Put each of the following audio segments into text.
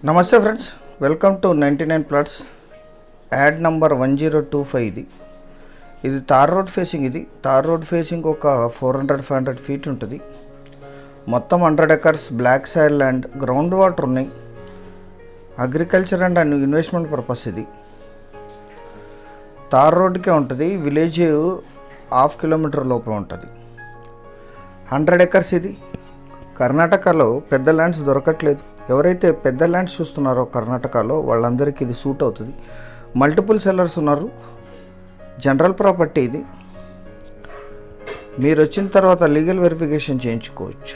నమస్తే friends welcome to ninety nine plots ad number one zero two five ఇది ఇది tar road facing ఇది tar road facing ఒక four hundred five hundred feet ఉంటుంది మొత్తం hundred acres black soil land ground water ఉన్నాయి agriculture and and investment purpose ఇది tar రోడ్కే ఉంటుంది village half kilometre లోపే ఉంటుంది హండ్రెడ్ ఎకర్స్ ఇది కర్ణాటకలో పెద్ద ల్యాండ్స్ దొరకట్లేదు ఎవరైతే పెద్ద ల్యాండ్స్ చూస్తున్నారో కర్ణాటకలో వాళ్ళందరికీ ఇది సూట్ అవుతుంది మల్టిపుల్ సెల్లర్స్ ఉన్నారు జనరల్ ప్రాపర్టీ ఇది మీరు వచ్చిన తర్వాత లీగల్ వెరిఫికేషన్ చేయించుకోవచ్చు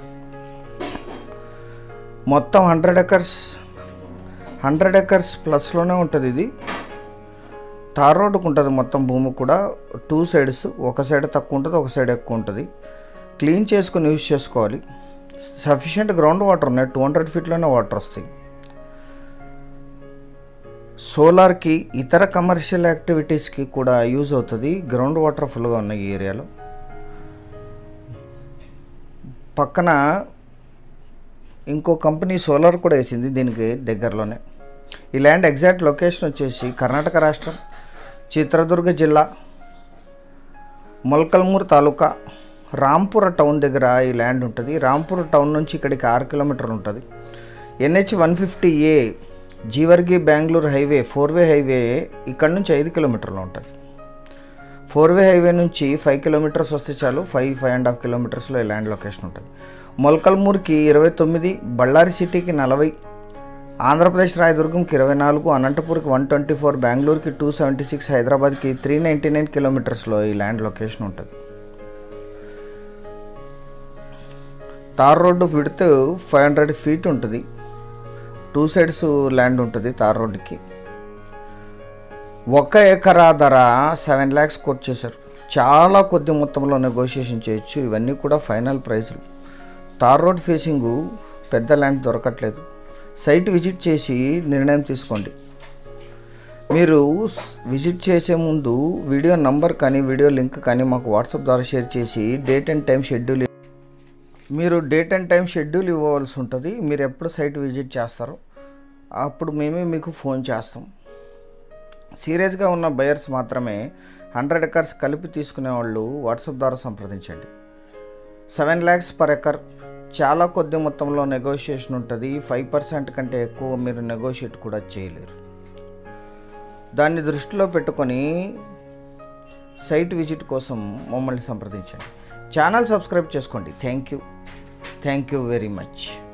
మొత్తం హండ్రెడ్ ఎకర్స్ హండ్రెడ్ ఎకర్స్ ప్లస్లోనే ఉంటుంది ఇది తార్ రోడ్డుకు ఉంటుంది మొత్తం భూమి కూడా టూ సైడ్స్ ఒక సైడ్ తక్కువ ఉంటుంది ఒక సైడ్ ఎక్కువ ఉంటుంది క్లీన్ చేసుకొని యూజ్ చేసుకోవాలి సఫిషియెంట్ గ్రౌండ్ వాటర్ ఉన్నాయి టూ హండ్రెడ్ ఫీట్లోనే వాటర్ వస్తాయి సోలార్కి ఇతర కమర్షియల్ యాక్టివిటీస్కి కూడా యూజ్ అవుతుంది గ్రౌండ్ వాటర్ ఫుల్గా ఉన్నాయి ఈ ఏరియాలో పక్కన ఇంకో కంపెనీ సోలార్ కూడా వేసింది దీనికి దగ్గరలోనే ఈ ల్యాండ్ ఎగ్జాక్ట్ లొకేషన్ వచ్చేసి కర్ణాటక రాష్ట్రం చిత్రదుర్గ జిల్లా మొల్కల్మూర్ తాలూకా రాంపుర టౌన్ దగ్గర ఈ ల్యాండ్ ఉంటుంది రాంపుర టౌన్ నుంచి ఇక్కడికి ఆరు కిలోమీటర్ ఉంటుంది NH one fifty A Jewargi Bengaluru highway four way highway ఇక్కడ నుంచి ఐదు కిలోమీటర్లు ఉంటుంది ఫోర్ వే హైవే నుంచి ఫైవ్ కిలోమీటర్స్ వస్తే చాలు ఫైవ్ ఫైవ్ అండ్ హాఫ్ కిలోమీటర్స్లో ఈ ల్యాండ్ లొకేషన్ ఉంటుంది మొలకల్మూర్కి ఇరవై తొమ్మిది బళ్ళారి సిటీకి నలభై ఆంధ్రప్రదేశ్ రాయదుర్గంకి ఇరవై నాలుగు అనంతపూర్కి వన్ ట్వంటీ ఫోర్ బెంగళూరుకి టూ సెవెంటీ సిక్స్ హైదరాబాద్కి త్రీ నైంటీ నైన్ కిలోమీటర్స్లో ఈ ల్యాండ్ లొకేషన్ ఉంటుంది తార్ రోడ్డు విడితే ఫైవ్ హండ్రెడ్ ఫీట్ ఉంటుంది టూ సైడ్స్ ల్యాండ్ ఉంటుంది తార్ రోడ్డుకి ఒక ఎకరా ధర సెవెన్ ల్యాక్స్ కోట్ చేశారు చాలా కొద్ది మొత్తంలో నెగోషియేషన్ చేయొచ్చు ఇవన్నీ కూడా ఫైనల్ ప్రైస్లు తార్ రోడ్ ఫేసింగ్ పెద్ద ల్యాండ్ దొరకట్లేదు సైట్ విజిట్ చేసి నిర్ణయం తీసుకోండి మీరు విజిట్ చేసే ముందు వీడియో నంబర్ కానీ వీడియో లింక్ కానీ మాకు వాట్సాప్ ద్వారా షేర్ చేసి డేట్ అండ్ టైం షెడ్యూల్ మీరు డేట్ అండ్ టైం షెడ్యూల్ ఇవ్వవలసి ఉంటుంది మీరు ఎప్పుడు సైట్ విజిట్ చేస్తారో అప్పుడు మేమే మీకు ఫోన్ చేస్తాం సీరియస్గా ఉన్న బయర్స్ మాత్రమే హండ్రెడ్ ఎకర్స్ కలిపి తీసుకునే వాళ్ళు వాట్సాప్ ద్వారా సంప్రదించండి సెవెన్ ల్యాక్స్ పర్ ఎకర్ చాలా కొద్ది మొత్తంలో నెగోషియేషన్ ఉంటుంది ఫైవ్ పర్సెంట్ కంటే ఎక్కువ మీరు నెగోషియేట్ కూడా చేయలేరు దాన్ని దృష్టిలో పెట్టుకొని సైట్ విజిట్ కోసం మమ్మల్ని సంప్రదించండి ఛానల్ సబ్స్క్రైబ్ చేసుకోండి thank you thank you very much